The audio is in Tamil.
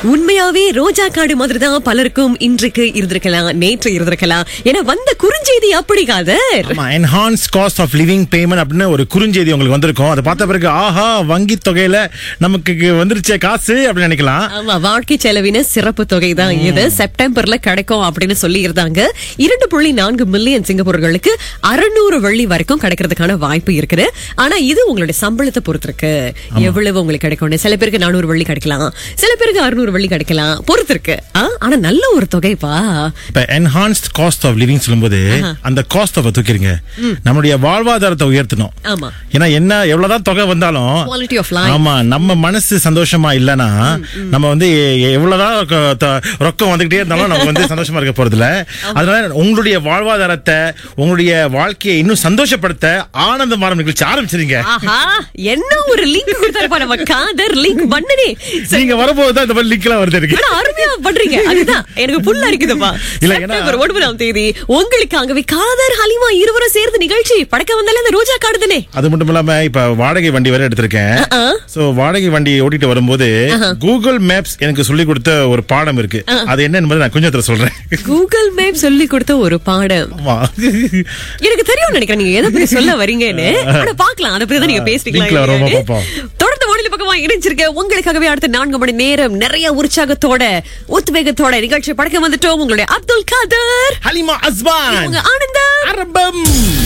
உண்மையாவே ரோஜா காடு மாதிரி தான் பலருக்கும் இன்றைக்கு இருந்திருக்கலாம் நேற்று இருந்திருக்கலாம் ஏன்னா வந்த குறுஞ்செய்தி அப்படி காதர் ஆமா enhance cost of living payment அப்படின்னு ஒரு குறுஞ்செய்தி உங்களுக்கு வந்திருக்கும் அதை பார்த்த பிறகு ஆஹா வங்கி தொகையில நமக்கு வந்துருச்சே காசு அப்படின்னு நினைக்கலாம் ஆமா வாழ்க்கை செலவின சிறப்பு தொகை தான் இது செப்டம்பர்ல கிடைக்கும் அப்படின்னு சொல்லி இருந்தாங்க இரண்டு புள்ளி நான்கு மில்லியன் சிங்கப்பூர்களுக்கு அறுநூறு வெள்ளி வரைக்கும் கிடைக்கிறதுக்கான வாய்ப்பு இருக்குது ஆனா இது உங்களுடைய சம்பளத்தை பொறுத்து இருக்கு எவ்வளவு உங்களுக்கு கிடைக்கும் சில பேருக்கு நானூறு வெள்ளி கிடைக்கலாம் சில பேருக்கு அறுநூறு வெள்ளி கிடைக்கலாம் பொறுத்து இருக்கு ஆ, ஆனா நல்ல ஒரு தொகைப்பா இப்ப என்ஹான்ஸ்ட் காஸ்ட் ஆஃப் லிவிங் சொல்லும்போது அந்த காஸ்ட் ஆஃப் தூக்கிடுங்க நம்மளுடைய வாழ்வாதாரத்தை உயர்த்தணும் ஆமா ஏன்னா என்ன எவ்வளவுதான் தொகை வந்தாலும் குவாலிட்டி ஆஃப் லைஃப் ஆமா நம்ம மனசு சந்தோஷமா இல்லனா நம்ம வந்து எ- எவ்வளவுதான் ரொக்க- த- ரொக்கம் வந்துகிட்டே இருந்தாலும் நம்ம வந்து சந்தோஷமா இருக்க போறது இல்ல அதனால உங்களுடைய வாழ்வாதாரத்தை உங்களுடைய வாழ்க்கையை இன்னும் சந்தோஷப்படுத்த ஆனந்த மாறம் நிகழ்ச்சி ஆரம்பிச்சிருங்க ஆஹா என்ன ஒரு லிங்க் கொடுத்தாருப்பா நம்ம காதர் லிங்க் பண்ணனே நீங்க வரும்போது தான் இந்த மாதிரி லிங்க் எல்லாம் வருது எனக்கு ஆனா அருமையா பண்றீங்க அதுதான் எனக்கு புல்லா இருக்குதுப்பா இல்ல, ஏன்னா- செப்டம்பர் ஒன்பதாம் தேதி உங்களுக்காகவே காதர் ஹலிமா இருவரும் சேர்ந்து நிகழ்ச்சி படக்க வந்தாலே அந்த ரோஜா காடுதானே அது மட்டும் இல்லாம இப்ப வாடகை வண்டி வேற எடுத்திருக்கேன் ஆ. சோ வாடகை வண்டி ஓட்டிட்டு வரும்போது கூகுள் மேப்ஸ் எனக்கு சொல்லி கொடுத்த ஒரு பாடம் இருக்கு அது என்ன என்பதை நான் கொஞ்சத்துல சொல்றேன் கூகுள் மேப் சொல்லி கொடுத்த ஒரு பாடம் ஆமா எனக்கு தெரியும் நினைக்கிறேன் நீங்க எதை பத்தி சொல்ல வரீங்கன்னு ஆனா பாக்கலாம் அதை பத்தி தான் நீங்க லிங்க்ல வரோமா பேசுறீங்களா பாப்போம். தொடர்ந்து வானிலை பக்கமா இணைஞ்சிருக்க உங்களுக்காகவே அடுத்த நான்கு மணி நேரம் நிறைய உற்சாகத்தோட உத்வேகத்தோட நிகழ்ச்சி படக்க வந்துட்டோம் உங்களுடைய அப்துல் காதர் ஹலிமா அஸ்பான் உங்க ஆனந்தம் அரபம்